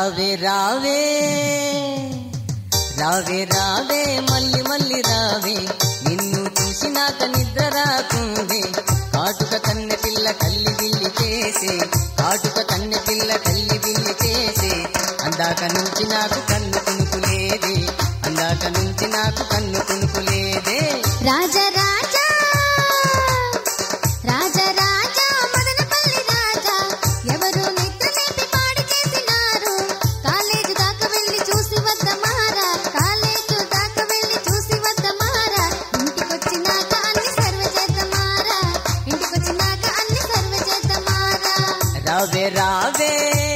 రావే రావే రావే రావే మళ్ళీ మళ్ళీ రావే నిన్ను చూసినాక నిద్ర రాకుంది కాటుక కన్నె పిల్ల కల్లి బిల్లి చేసే కాటుక కన్నె పిల్ల కల్లి బిల్లి చేసే అందాక నుంచి నాకు కన్ను కునుకు లేదే అందాక నుంచి నాకు కన్ను కునుకు లేదే రాజ రాజా రాజ రాజా మదనపల్లి రాజా ఎవరు నిద్రలేపి పాడి చేసినారు కాలేజు దాకా వెళ్ళి చూసి వద్దమారా కాలేజు దాకా వెళ్ళి చూసి వద్దమారా ఇంటికొచ్చినాక అన్ని సర్వ చేద్దామారా ఇంటికొచ్చినాక అన్ని సర్వ చేద్దామారా రావే రావే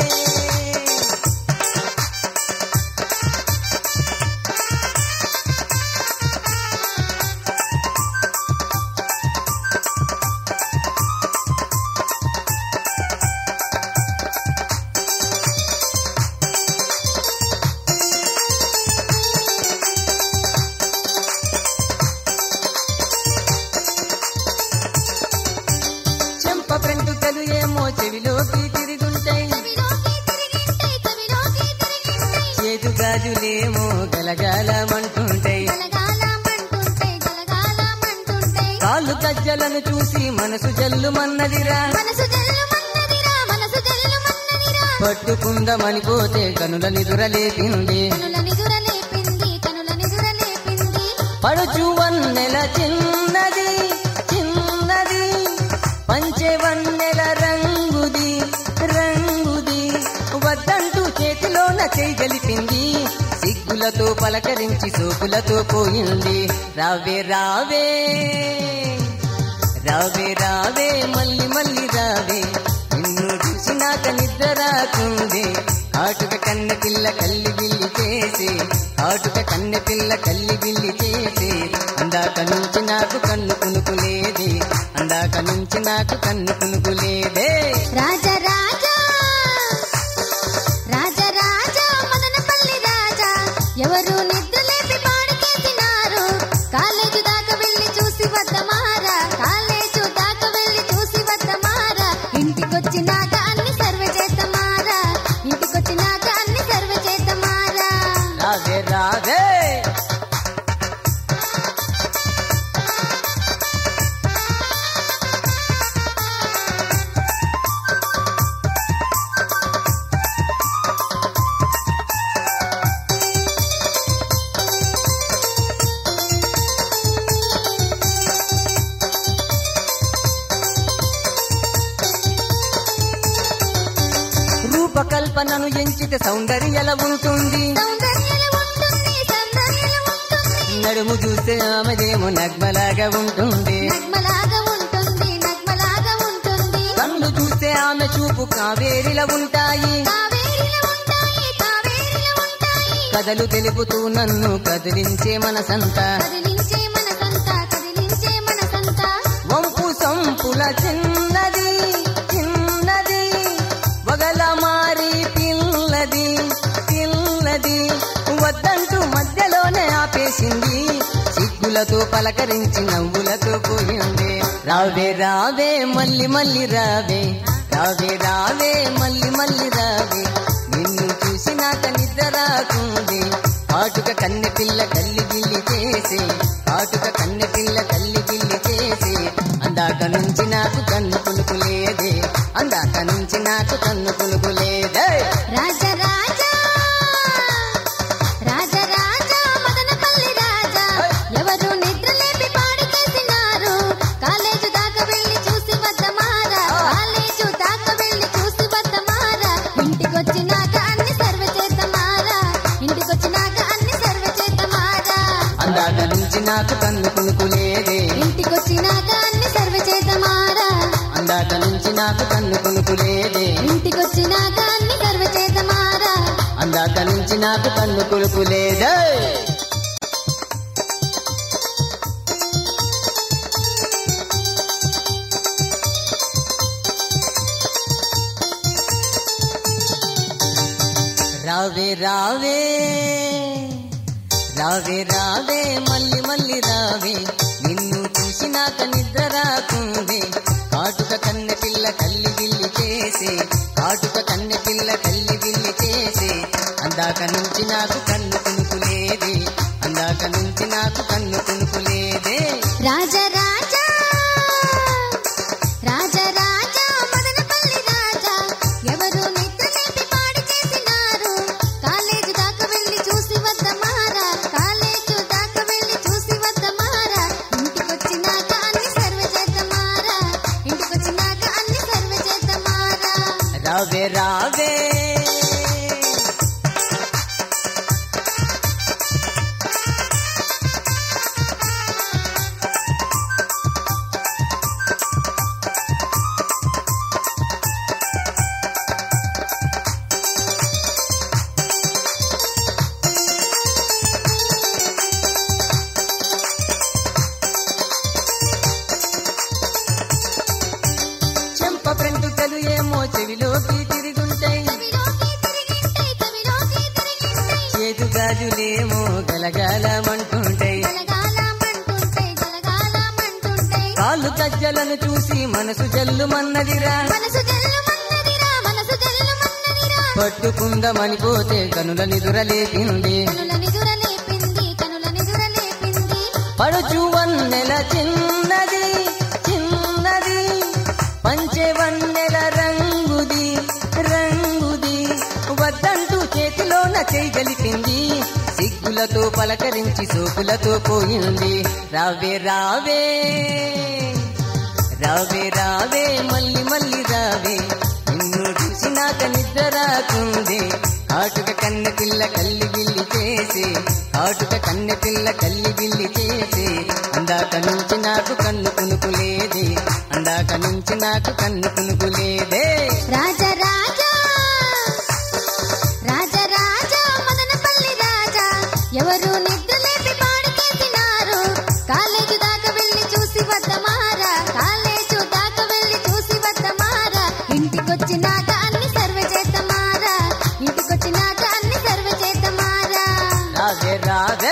చెంప ఫ్రెంటుకలు ఏమో చెవిలోకి తిరుగుంటాయి కవిలోకి తిరిగింటాయి కవిలోకి తిరిగింటాయి చేతు గాజులేమో గలగాలమంటుంటాయి గలగాలమంటుంటాయి గలగాలమంటుంటాయి కాళ్ళు గజ్జలను చూసి మనసు జల్లుమన్నదిరా మనసు జల్లుమన్నదిరా మనసు జల్లుమన్నదిరా పట్టుకుందమని పోతే కనుల నిదురలేపింది కనుల నిదుర లేపింది కనుల నిదుర లేపింది పడుచు వన్నెల చిన్నది చిన్నది పంచె వన్నెల రంగుది రంగుది వద్దంటూ చేతిలోన చేయగలిపింది సిగ్గులతో పలకరించి సోకులతో పోయింది రావే రావే రావే రావే మళ్ళీ మళ్ళీ రావే నిన్ను చూసినాక నిద్ర రాకుంది కాటుక కన్నె పిల్ల కల్లి బిల్లి చేసి కాటుక కన్నె పిల్ల కల్లి బిల్లి చేసి అందాక నుంచి నాకు కన్ను కునుకు లేదే అందాక నుంచి నాకు కన్ను కునుకు లేదే రాజ రాజా రాజ రాజా మదనపల్లి రాజా ఎవరు నిద్ర లేపి పాడికేసినారు కాలేజు దాకా వెళ్ళి చూసి వద్దమారా కాలేజు దాకా వెళ్ళి చూసి వద్దమారా ఇంటికొచ్చినాక అన్ని సర్వ చేద్దామారా ఇంటికొచ్చినాక అన్ని సర్వ చేద్దామారా రావే రావే రూపకల్పనను ఎంచితే సౌందర్యల ఉంటుంది సౌందర్యల ఉంటుంది సౌందర్యల ఉంటుంది నడుము చూస్తే ఆమెదేమో నగ్మలాగా ఉంటుంది నగ్మలాగా ఉంటుంది నగ్మలాగా ఉంటుంది కళ్ళు చూస్తే ఆమె చూపు కావేరిల ఉంటాయి కావేరిల ఉంటాయి కావేరిల ఉంటాయి కథలు తెలుపుతూ నన్ను కదిలించే మనసంతా కదిలించే మనసంతా కదిలించే మనసంతా వంపు సంపుల చిన్నది చిన్నది వగల మారి పిల్లది పిల్లది వద్దంటూ మధ్యలోనే ఆపేసింది సిగ్గులతో పలకరించి నవ్వులతో పోయింది రావే రావే మళ్ళీ మళ్ళీ రావే రావే రావే మళ్ళీ మళ్ళీ రావే నిన్ను చూసినాక నిద్ర రాకుంది కాటుక కన్నె పిల్ల కల్లి గిల్లి చేసి కాటుక కన్నె పిల్ల కల్లి గిల్లి చేసి అందాక నుంచి నాకు కన్ను కునుకు లేదే అందాక నుంచి నాకు కన్ను కునుకు లేదే రాజ రాజా రాజ రాజా మదనపల్లి రాజా ఎవరు నిద్ర లేపి పాడికేసినారు కాలేజు దాకా వెళ్ళి చూసి వద్దమారా కాలేజు దాకా వెళ్ళి చూసి వద్దమారా ఇంటికొచ్చినాక అన్ని సర్వ చేద్దామారా ఇంటికొచ్చినాక అన్ని సర్వ చేద్దామారా అందాక నుంచి నాకు కన్ను కునుకు లేదే ఇంటికొచ్చినాక అన్ని సర్వ చేద్దామారా అందాక నుంచి నాకు కన్ను కునుకు లేదే ఇంటికొచ్చినాక అన్ని సర్వ చేద్దామారా అందాక నుంచి నాకు కన్ను కునుకు లేదే రావే రావే రావే రావే మళ్ళీ మళ్ళీ రావే నిన్ను చూసినాక నిద్ర రాకుంది కాటుక కన్నె పిల్ల కల్లి బిల్లి చేసి కాటుక కన్నె పిల్ల కల్లి బిల్లి చేసి రావే రావే చెంప ఫ్రెంటుకలు ఏమో చెవిలోకి తిరుగుంటాయి చెవిలోకి తిరిగింటాయి చెవిలోకి తిరిగింటాయి చేతు గాజులేమో గలగాలమంటుంటాయి జలగాలమంటుంటాయి జలగాలమంటుంటాయి కాళ్ళు కజ్జలను చూసి మనసు జల్లుమన్నదిరా మనసు జల్లుమన్నదిరా మనసు జల్లుమన్నదిరా పట్టుకుందమని పోతే కనుల నిదురలేపింది కనుల నిదుర లేపింది కనుల నిదుర లేపింది పడుచు వన్నెల చిన్నది చిన్నది పంచె వన్నెల రంగుది రంగుది వద్దంటూ చేతిలోన చేయగలిపింది సిగ్గులతో పలకరించి సోకులతో పోయింది రావే రావే రావే రావే మళ్ళీ మళ్ళీ రావే నిన్ను చూసినాక నిద్ర రాకుంది కాటుక కన్నె పిల్ల కల్లి బిల్లి చేసి కాటుక కన్నె పిల్ల కల్లి బిల్లి చేసి అందాక నుంచి నాకు కన్ను కునుకు లేదే అందాక నుంచి నాకు కన్ను కునుకు లేదే రాజరాజా రాజరాజా మదనపల్లి రాజా ఎవరు నిద్రలేపి పాడికేసినారు కాలేజు దాకా వెళ్ళి చూసి వద్దమారా కాలేజు దాకా వెళ్ళి చూసి వద్దమారా ఇంటికొచ్చినాక అన్ని సర్వ చేతమారా ఇంటికొచ్చినాక అన్ని సర్వ చేతమారా రావే రావే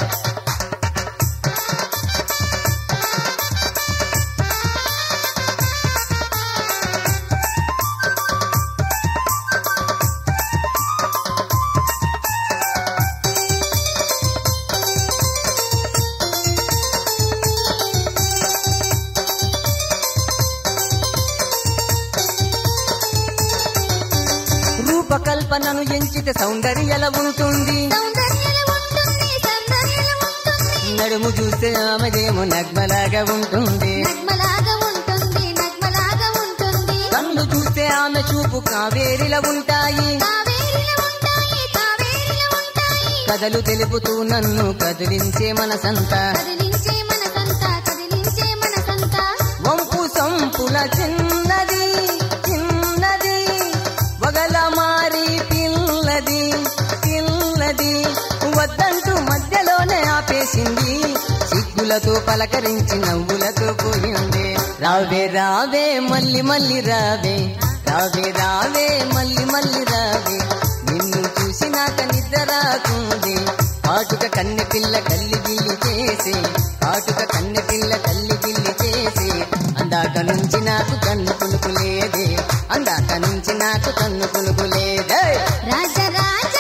రూపకల్పనను ఎంచితే సౌందర్యల ఉంటుంది సౌందర్యల ఉంటుంది సౌందర్యల ఉంటుంది నడుము చూస్తే ఆమెదేమో నగ్మలాగా ఉంటుంది నగ్మలాగా ఉంటుంది నగ్మలాగా ఉంటుంది కళ్ళు చూస్తే ఆమె చూపు కావేరిలా ఉంటాయి కావేరిలో ఉంటాయి కావేరిలో ఉంటాయి కథలు తెలుపుతూ నన్ను కదిలించే మనసంతా కదిలించే మనసంతా కదిలించే మనసంతా వంపు సొంపుల చిన్నది చిన్నది వగల మారి పిల్లది పిల్లది వద్దంటూ మధ్యలోనే ఆపేసింది సిగ్గులతో పలకరించి నవ్వులతో పోయింది రావే రావే మళ్ళీ మళ్ళీ రావే రావే రావే మళ్ళీ మళ్ళీ రావే నిన్ను చూసినాక నిద్ర రాకుంది కాటుక కన్నె పిల్ల కల్లి బిల్లి చేసి కాటుక కన్నె పిల్ల కల్లి బిల్లి చేసి అందాక నుంచి నాకు కన్ను కునుకు లేదే అందాక నుంచి నాకు కన్ను కునుకు లేదే రాజరాజా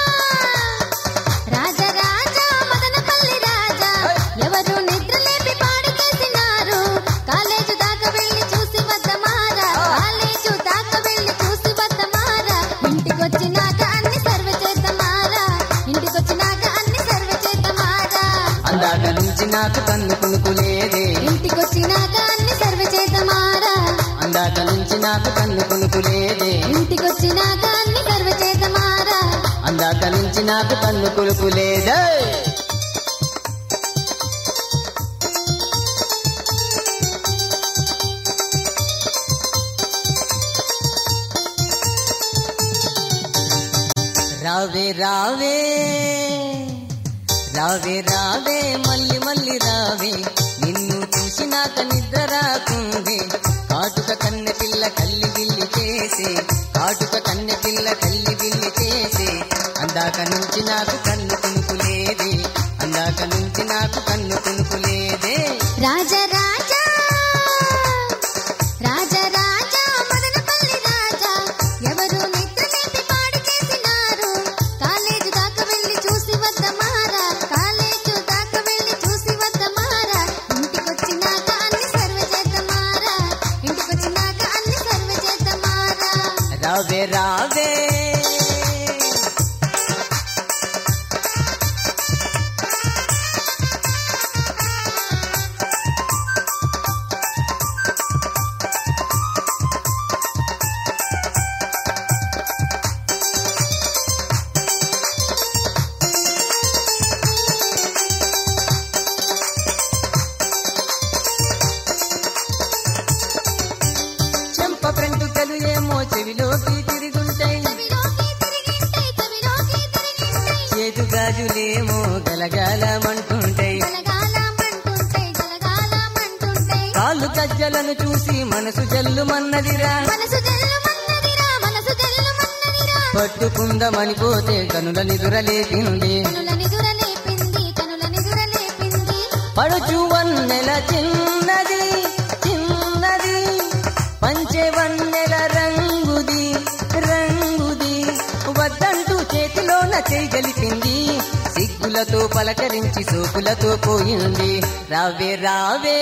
రాజరాజా మదనపల్లి రాజా ఎవరు నిద్రలేపి పాడికేసినారు కాలేజు దాకా వెళ్ళి చూసి వద్దమారా కాలేజు దాకా వెళ్ళి చూసి వద్దమారా ఇంటికొచ్చినాక అన్ని సర్వ చేద్దామారా ఇంటికొచ్చినాక అన్ని సర్వ చేద్దామారా అందాక నుంచి నాకు కన్ను కునుకు లేదే ఇంటికొచ్చినాక అన్ని సర్వ చేద్దామారా అందాక నుంచి నాకు కన్ను కునుకు లేదే ఇంటికొచ్చినాక అన్ని సర్వ చేద్దామారా అందాక నుంచి నాకు కన్ను కునుకు లేదే రావే రావే రావే రావే మళ్ళీ మళ్ళీ రావే నిన్ను చూసినాక నిద్ర రాకుంది కాటుక కన్నె పిల్ల కల్లి బిల్లి చేసి కాటుక కన్నె పిల్ల కల్లి బిల్లి చేసి అందాక నుంచి నాకు కన్ను కునుకు లేదే అందాక నుంచి నాకు కన్ను కునుకు లేదే రాజరాజా రాజరాజా మదనపల్లి రాజా ఎవరు నిద్రలేపి పాడికేసినారు కాలేజు దాకా వెళ్ళి చూసి వద్దమారా కాలేజు దాకా వెళ్ళి చూసి వద్దమారా ఇంటికొచ్చినాక అన్ని సర్వ చేద్దామారా గలగలమంటుంటాయి గలగాలమంటుంటే గలగాలమంటుంటే కాళ్ళు కజ్జలను చూసి మనసు జల్లుమన్నదిరా మనసు జల్లుమన్నదిరా మనసు జల్లుమన్నదిరా పట్టుకుందమని పోతే కనుల నిదురలేపింది కనుల నిదురలేపింది కనుల నిదురలేపింది పడుచు వన్నెల చిన్నది చిన్నది పంచె వన్నెల రంగుది రంగుది వద్దంటూ చేతిలోన చేయగలిపింది సిగ్గులతో పలకరించి సోకులతో పోయింది రావే రావే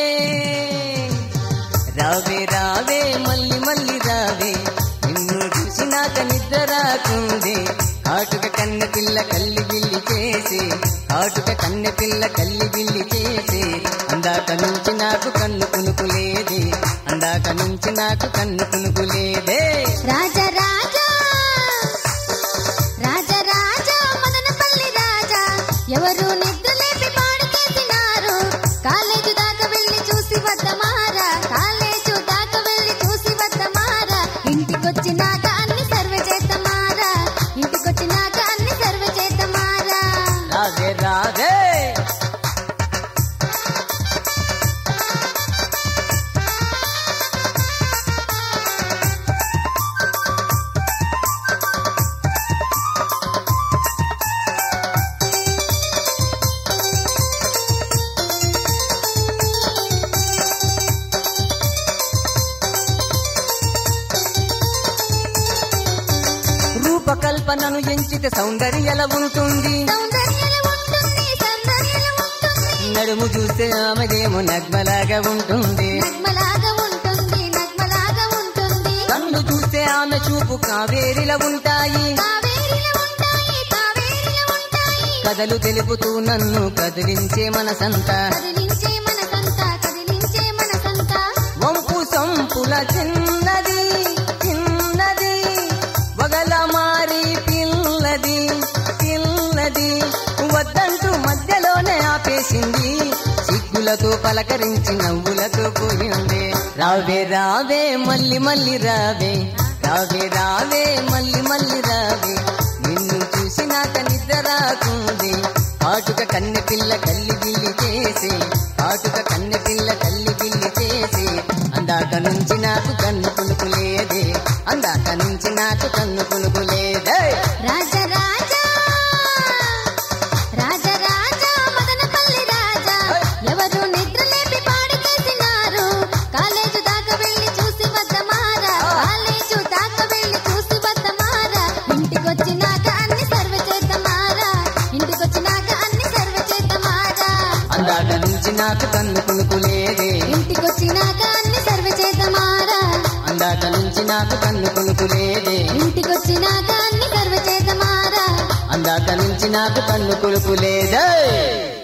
రావే రావే మళ్ళీ మళ్ళీ రావే నిన్ను చూసినాక నిద్ర రాకుంది కాటుక కన్నె పిల్ల కల్లి బిల్లి చేసి కాటుక కన్నె పిల్ల కల్లి బిల్లి చేసి అందాక నుంచి నాకు కన్ను కునుకు లేదే అందాక నుంచి నాకు కన్ను కునుకు లేదే రాజా రాజా రాజా రాజా మదనపల్లి రాజా ఎవరు నిద్రలేపి పాడు చేసినారు కాలేజు దాకా వెళ్ళి చూసి వద్దమారా కాలేజు దాకా వెళ్ళి చూసి వద్దమారా ఇంటికొచ్చినాక అన్ని సర్వే చేద్దామారా ఇంటికొచ్చినాక అన్ని సర్వే చేద్దామారా రావే రావే రూపకల్పనను ఎంచితే సౌందర్యల ఉంటుంది సౌందర్యల ఉంటుంది సౌందర్యల ఉంటుంది నడుము చూస్తే ఆమెదేమో నగ్మలాగా ఉంటుంది నగ్మలాగా ఉంటుంది నగ్మలాగా ఉంటుంది కన్ను చూస్తే ఆమె చూపు కావేరిలా ఉంటాయి కావేరిలో ఉంటాయి కావేరిలో ఉంటాయి కథలు తెలుపుతూ నన్ను కదిలించే మనసంతా కదిలించే మనసంతా కదిలించే మనసంతా వంపు సంపుల చిన్నది చిన్నది వగల మారి పిల్లది పిల్లది వద్దంటూ మధ్యలోనే ఆపేసింది సిగ్గులతో పలకరించి నవ్వులతో పోయింది రావే రావే మళ్ళీ మళ్ళీ రావే రావే రావే మళ్ళీ మళ్ళీ రావే నిన్ను చూసినాక నిద్ర రాకుంది కాటుక కన్నె పిల్ల కల్లి బిల్లి చేసి కాటుక కన్నె పిల్ల కల్లి బిల్లి చేసి అందాక నుంచి నాకు కన్ను కునుకు లేదే అందాక నుంచి నాకు కన్ను కునుకు లేదే రాజా రాజా రాజా రాజా మదనపల్లి రాజా ఎవరు నిద్రలేపి పాడు చేసినారు కాలేజు దాకా వెళ్ళి చూసి వద్దమారా కాలేజు దాకా వెళ్ళి చూసి వద్దమారా ఇంటికొచ్చినాక అన్ని సర్వ చేద్దామారా ఇంటికొచ్చినాక అన్ని సర్వ చేద్దామారా అందాక నుంచి నాకు కన్ను కునుకు లేదే ఇంటికొచ్చినాక అన్ని సర్వ చేద్దామారా అందాక నుంచి నాకు కన్ను కునుకు లేదే ఇంటికొచ్చినాక అన్ని సర్వ చేద్దామారా అందాక నుంచి నాకు కన్ను కునుకు లేదే